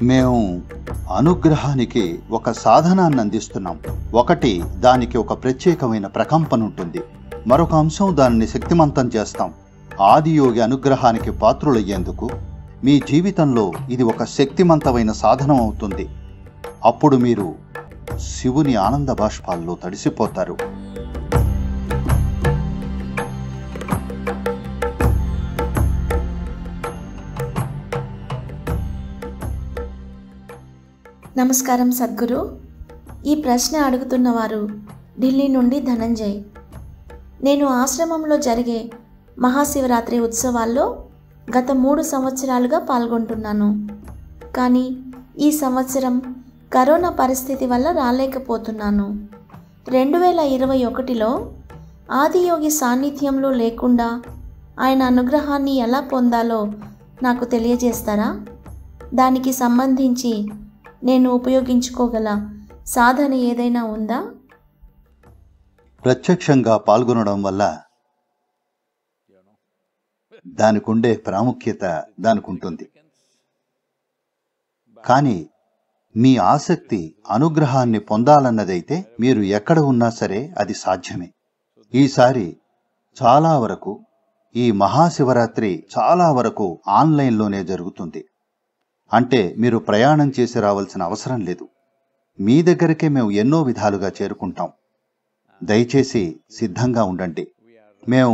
మేము అనుగ్రహానికి ఒక సాధనాన్ని అందిస్తున్నాం ఒకటి దానికి ఒక ప్రత్యేకమైన ప్రకంపన ఉంటుంది మరొక అంశం దానిని శక్తిమంతం చేస్తాం ఆదియోగి అనుగ్రహానికి పాత్రులయ్యేందుకు మీ జీవితంలో ఇది ఒక శక్తిమంతమైన సాధనం అవుతుంది అప్పుడు మీరు శివుని ఆనంద బాష్పాల్లో తడిసిపోతారు నమస్కారం సద్గురు ఈ ప్రశ్న అడుగుతున్నవారు ఢిల్లీ నుండి ధనంజయ్ నేను ఆశ్రమంలో జరిగే మహాశివరాత్రి ఉత్సవాల్లో గత మూడు సంవత్సరాలుగా పాల్గొంటున్నాను కానీ ఈ సంవత్సరం కరోనా పరిస్థితి వల్ల రాలేకపోతున్నాను రెండు వేల ఇరవై ఒకటిలో ఆదియోగి సాన్నిధ్యంలో లేకుండా ఆయన అనుగ్రహాన్ని ఎలా పొందాలో నాకు తెలియజేస్తారా దానికి సంబంధించి నేను ఉపయోగించుకోగల సాధన ఏదైనా ఉందా ప్రత్యక్షంగా పాల్గొనడం వల్ల దానికి ఉండే ప్రాముఖ్యత దానికి ఉంటుంది కానీ మీ ఆసక్తి అనుగ్రహాన్ని పొందాలన్నదైతే మీరు ఎక్కడ ఉన్నా సరే అది సాధ్యమే ఈసారి చాలా వరకు ఈ మహాశివరాత్రి చాలా వరకు ఆన్లైన్లోనే జరుగుతుంది అంటే మీరు ప్రయాణం చేసి రావాల్సిన అవసరం లేదు మీ దగ్గరకే మేము ఎన్నో విధాలుగా చేరుకుంటాం దయచేసి సిద్ధంగా ఉండండి మేము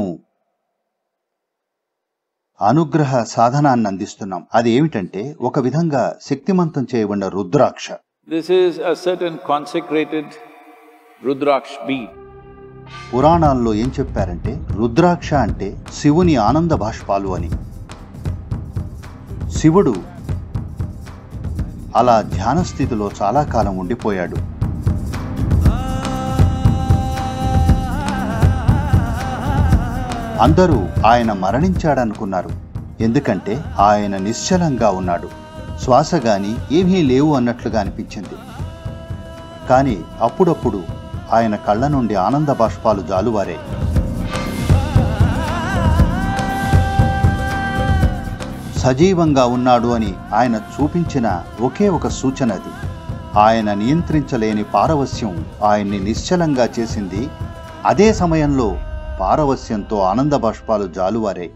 అనుగ్రహ సాధనాన్ని అందిస్తున్నాం అది ఏమిటంటే ఒక విధంగా శక్తిమంతం చేయబడిన రుద్రాక్ష This is a certain consecrated Rudraksh bead. పురాణాల్లో ఏం చెప్పారంటే రుద్రాక్ష అంటే శివుని ఆనంద బాష్పాలు అని శివుడు అలా ధ్యాన స్థితిలో చాలా కాలం ఉండిపోయాడు అందరూ ఆయన మరణించాడనుకున్నారు ఎందుకంటే ఆయన నిశ్చలంగా ఉన్నాడు శ్వాస గాని ఏమీ లేవు అన్నట్లుగా అనిపించింది కానీ అప్పుడప్పుడు ఆయన కళ్ళ నుండి ఆనంద బాష్పాలు జాలువారాయి సజీవంగా ఉన్నాడు అని ఆయన చూపించిన ఒకే ఒక సూచన అది ఆయన నియంత్రించలేని పారవస్యం ఆయన్ని నిశ్చలంగా చేసింది అదే సమయంలో పారవస్యంతో ఆనంద బాష్పాలు జాలువారాయి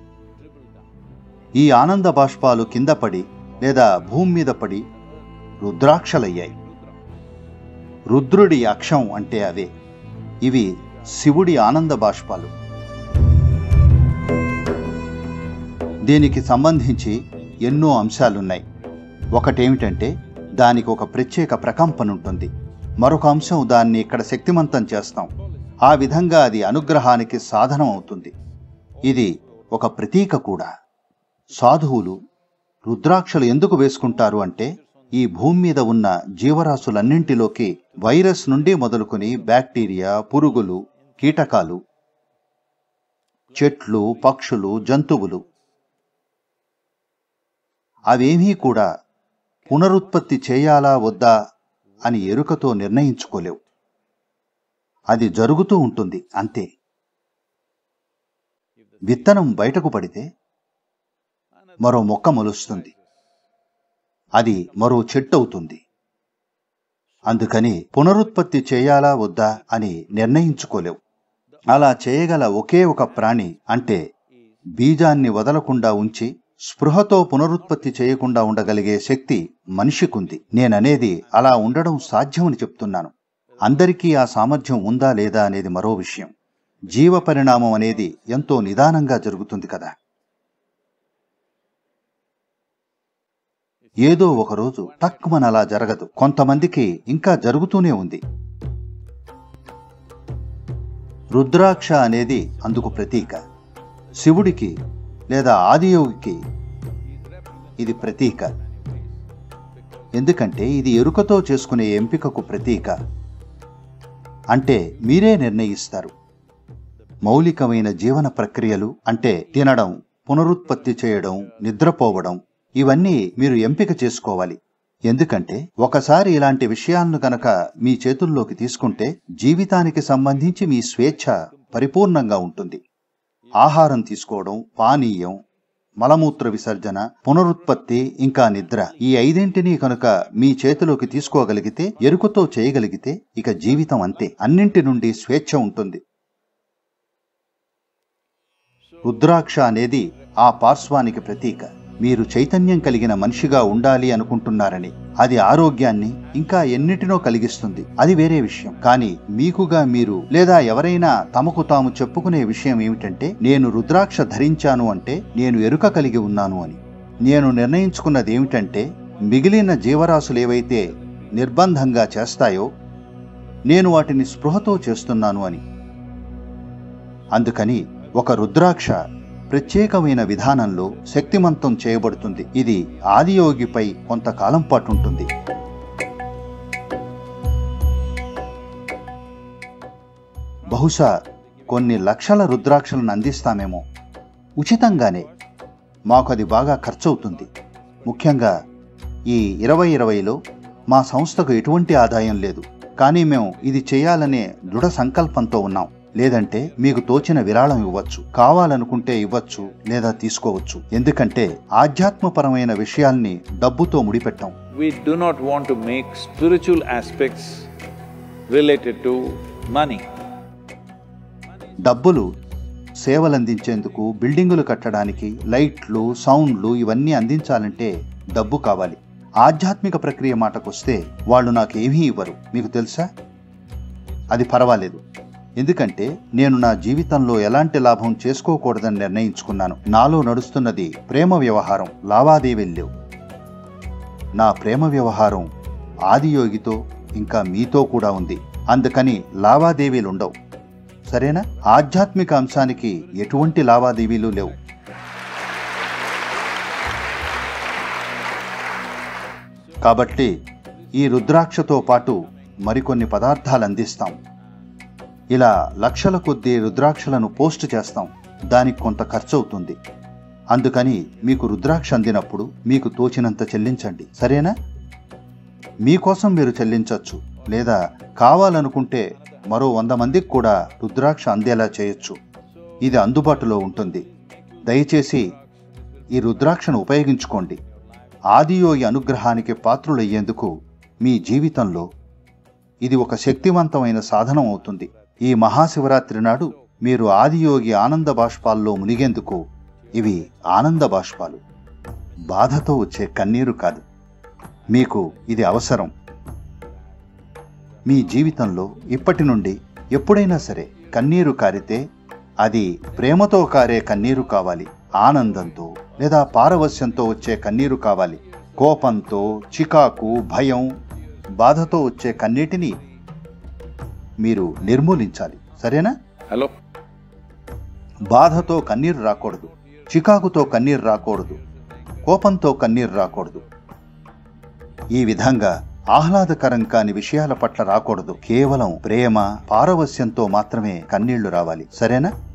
ఈ ఆనంద బాష్పాలు కింద పడి లేదా భూమి మీద పడి రుద్రాక్షలయ్యాయి రుద్రుడి అక్షం అంటే అవే ఇవి శివుడి ఆనంద బాష్పాలు దీనికి సంబంధించి ఎన్నో అంశాలున్నాయి ఒకటేమిటంటే దానికి ఒక ప్రత్యేక ప్రకంపన ఉంటుంది మరొక అంశం దాన్ని ఇక్కడ శక్తిమంతం చేస్తాం ఆ విధంగా అది అనుగ్రహానికి సాధనం అవుతుంది ఇది ఒక ప్రతీక కూడా సాధువులు రుద్రాక్షలు ఎందుకు వేసుకుంటారు అంటే ఈ భూమి మీద ఉన్న జీవరాశులన్నింటిలోకి వైరస్ నుండి మొదలుకొని బ్యాక్టీరియా పురుగులు కీటకాలు చెట్లు పక్షులు జంతువులు అవేమీ కూడా పునరుత్పత్తి చేయాలా వద్దా అని ఎరుకతో నిర్ణయించుకోలేవు అది జరుగుతూ ఉంటుంది అంతే విత్తనం బయటకు పడితే మరో మొక్క మొలుస్తుంది అది మరో చెట్టు అవుతుంది అందుకని పునరుత్పత్తి చేయాలా వద్దా అని నిర్ణయించుకోలేవు అలా చేయగల ఒకే ఒక ప్రాణి అంటే బీజాన్ని వదలకుండా ఉంచి స్పృహతో పునరుత్పత్తి చేయకుండా ఉండగలిగే శక్తి మనిషికుంది నేననేది అలా ఉండడం సాధ్యమని చెప్తున్నాను అందరికీ ఆ సామర్థ్యం ఉందా లేదా అనేది మరో విషయం జీవ పరిణామం అనేది ఎంతో నిదానంగా జరుగుతుంది కదా ఏదో ఒకరోజు టక్కుమన అలా జరగదు కొంతమందికి ఇంకా జరుగుతూనే ఉంది రుద్రాక్ష అనేది అందుకు ప్రతీక శివుడికి లేదా ఆదియోగికి ఇది ప్రతీక ఎందుకంటే ఇది ఎరుకతో చేసుకునే ఎంపికకు ప్రతీక అంటే మీరే నిర్ణయిస్తారు మౌలికమైన జీవన ప్రక్రియలు అంటే తినడం పునరుత్పత్తి చేయడం నిద్రపోవడం ఇవన్నీ మీరు ఎంపిక చేసుకోవాలి ఎందుకంటే ఒకసారి ఇలాంటి విషయాలను గనక మీ చేతుల్లోకి తీసుకుంటే జీవితానికి సంబంధించి మీ స్వేచ్ఛ పరిపూర్ణంగా ఉంటుంది ఆహారం తీసుకోవడం పానీయం మలమూత్ర విసర్జన పునరుత్పత్తి ఇంకా నిద్ర ఈ ఐదింటిని కనుక మీ చేతిలోకి తీసుకోగలిగితే ఎరుకతో చేయగలిగితే ఇక జీవితం అంతే అన్నింటి నుండి స్వేచ్ఛ ఉంటుంది రుద్రాక్ష అనేది ఆ పార్శ్వానికి ప్రతీక మీరు చైతన్యం కలిగిన మనిషిగా ఉండాలి అనుకుంటున్నారని అది ఆరోగ్యాన్ని ఇంకా ఎన్నిటినో కలిగిస్తుంది అది వేరే విషయం కానీ మీకుగా మీరు లేదా ఎవరైనా తమకు తాము చెప్పుకునే విషయం ఏమిటంటే నేను రుద్రాక్ష ధరించాను అంటే నేను ఎరుక కలిగి ఉన్నాను అని నేను నిర్ణయించుకున్నది ఏమిటంటే మిగిలిన జీవరాశులు ఏవైతే నిర్బంధంగా చేస్తాయో నేను వాటిని స్పృహతో చేస్తున్నాను అని అందుకని ఒక రుద్రాక్ష ప్రత్యేకమైన విధానంలో శక్తిమంతం చేయబడుతుంది ఇది ఆదియోగిపై కొంతకాలం పాటు ఉంటుంది బహుశా కొన్ని లక్షల రుద్రాక్షలను అందిస్తామేమో ఉచితంగానే మాకు అది బాగా ఖర్చవుతుంది ముఖ్యంగా ఈ ఇరవై ఇరవైలో మా సంస్థకు ఎటువంటి ఆదాయం లేదు కానీ మేము ఇది చేయాలనే దృఢ సంకల్పంతో ఉన్నాం లేదంటే మీకు తోచిన విరాళం ఇవ్వచ్చు కావాలనుకుంటే ఇవ్వచ్చు లేదా తీసుకోవచ్చు ఎందుకంటే ఆధ్యాత్మపరమైన విషయాల్ని డబ్బుతో ముడిపెట్టాం We do not want to make spiritual aspects related to money. డబ్బులు సేవలందించేందుకు బిల్డింగులు కట్టడానికి లైట్లు సౌండ్లు ఇవన్నీ అందించాలంటే డబ్బు కావాలి ఆధ్యాత్మిక ప్రక్రియ మాటకొస్తే వాళ్ళు నాకేమీ ఇవ్వరు మీకు తెలుసా అది పర్వాలేదు ఎందుకంటే నేను నా జీవితంలో ఎలాంటి లాభం చేసుకోకూడదని నిర్ణయించుకున్నాను నాలో నడుస్తున్నది ప్రేమ వ్యవహారం లావాదేవీలు నా ప్రేమ వ్యవహారం ఆదియోగితో ఇంకా మీతో కూడా ఉంది అందుకని లావాదేవీలుండవు సరేనా ఆధ్యాత్మిక అంశానికి ఎటువంటి లావాదేవీలు లేవు కాబట్టి ఈ రుద్రాక్షతో పాటు మరికొన్ని పదార్థాలు అందిస్తాం ఇలా లక్షల కొద్దీ రుద్రాక్షలను పోస్ట్ చేస్తాం దానికి కొంత ఖర్చు అవుతుంది అందుకని మీకు రుద్రాక్ష అందినప్పుడు మీకు తోచినంత చెల్లించండి సరేనా మీకోసం మీరు చెల్లించవచ్చు లేదా కావాలనుకుంటే మరో వంద మందికి కూడా రుద్రాక్ష అందేలా చేయొచ్చు ఇది అందుబాటులో ఉంటుంది దయచేసి ఈ రుద్రాక్షను ఉపయోగించుకోండి ఆదియోగి అనుగ్రహానికి పాత్రులయ్యేందుకు మీ జీవితంలో ఇది ఒక శక్తివంతమైన సాధనం అవుతుంది ఈ మహాశివరాత్రి నాడు మీరు ఆదియోగి ఆనంద బాష్పాల్లో మునిగేందుకు ఇవి ఆనంద బాష్పాలు బాధతో వచ్చే కన్నీరు కాదు మీకు ఇది అవసరం మీ జీవితంలో ఇప్పటి నుండి ఎప్పుడైనా సరే కన్నీరు కారితే అది ప్రేమతో కారే కన్నీరు కావాలి ఆనందంతో లేదా పారవస్యంతో వచ్చే కన్నీరు కావాలి కోపంతో చికాకు భయం బాధతో వచ్చే కన్నీటిని మీరు నిర్మూలించాలి సరేనా Hello? బాధతో కన్నీరు రాకూడదు చికాకుతో కన్నీరు రాకూడదు కోపంతో కన్నీరు రాకూడదు ఈ విధంగా ఆహ్లాదకరం కాని విషయాల పట్ల రాకూడదు కేవలం ప్రేమ పారవస్యంతో మాత్రమే కన్నీళ్లు రావాలి సరేనా